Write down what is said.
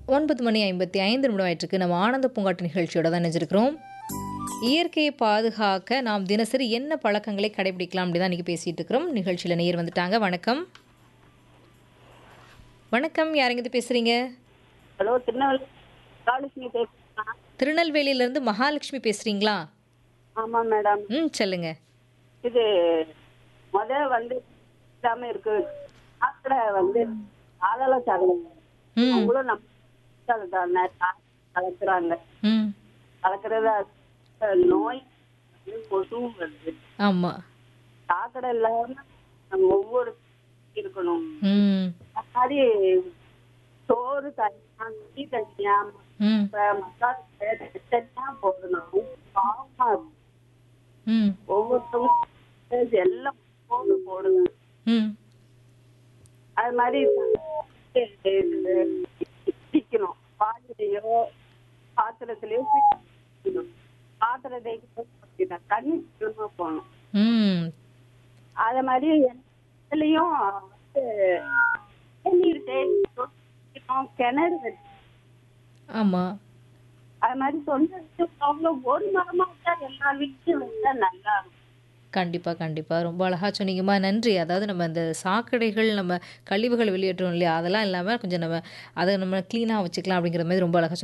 ஒன்பது மணி ஐம்பத்தி ஐந்து நிமிடம் ஆயிட்டிருக்கு நம்ம ஆனந்த பூங்காட்டு நிகழ்ச்சியோட தான் நினைச்சிருக்கிறோம் இயற்கையை பாதுகாக்க நாம் தினசரி என்ன பழக்கங்களை கடைபிடிக்கலாம் அப்படி தான் இன்றைக்கி பேசிகிட்டு இருக்கிறோம் நிகழ்ச்சியில் நேர் வந்துட்டாங்க வணக்கம் வணக்கம் யாருங்கிட்ட பேசுகிறீங்க ஹலோ திருநெல்வேலி காலட்சுமி பேசுறேன் திருநெல்வேலியிலேருந்து மகாலட்சுமி பேசுகிறீங்களா ஆமா மேடம் ம் சொல்லுங்க இது முத வந்து இல்லாம இருக்கு ஆத்திர வந்து ஆதள சாதனம் ம் அவங்களும் நம்ம தானே கலக்குறாங்க ம் கலக்குறத நோய் வந்து கொசுவும் வருது ஆமாம் சாக்கடை இல்லாம நம்ம ஒவ்வொரு இருக்கணும் ம் அது மாதிரி சோறு தனியா டீ தனியா ம் இப்ப மசாலா தனியா போடணும் பாவமா இருக்கு. ம் ஒவ்வொருத்தவங்க எல்லாம் போடு போடுங்க ம் அது மாதிரி பிடிக்கணும் பாலிலையோ பாத்திரத்திலயோ பிடிக்கணும் பாத்திரத்தை பிடிக்கணும் தண்ணி சுத்தமா போகணும் ம் அது மாதிரி இதுலயும் வந்து தண்ணீர் தேய்க்கணும் கிணறு வெட்டணும். ஆமாம் அது மாதிரி சொந்த வீட்டு உள்ளவங்க ஒரு மரமா வச்சா எல்லா வீட்லயும் வச்சா நல்லா இருக்கும் கண்டிப்பாக கண்டிப்பாக ரொம்ப அழகாக சொன்னீங்கம்மா நன்றி அதாவது நம்ம இந்த சாக்கடைகள் நம்ம கழிவுகள் வெளியேற்றோம் இல்லையா அதெல்லாம் இல்லாமல் கொஞ்சம் நம்ம அதை நம்ம க்ளீனாக வச்சுக்கலாம் அப்படிங்கிற மாதிரி ரொம்ப அழகாக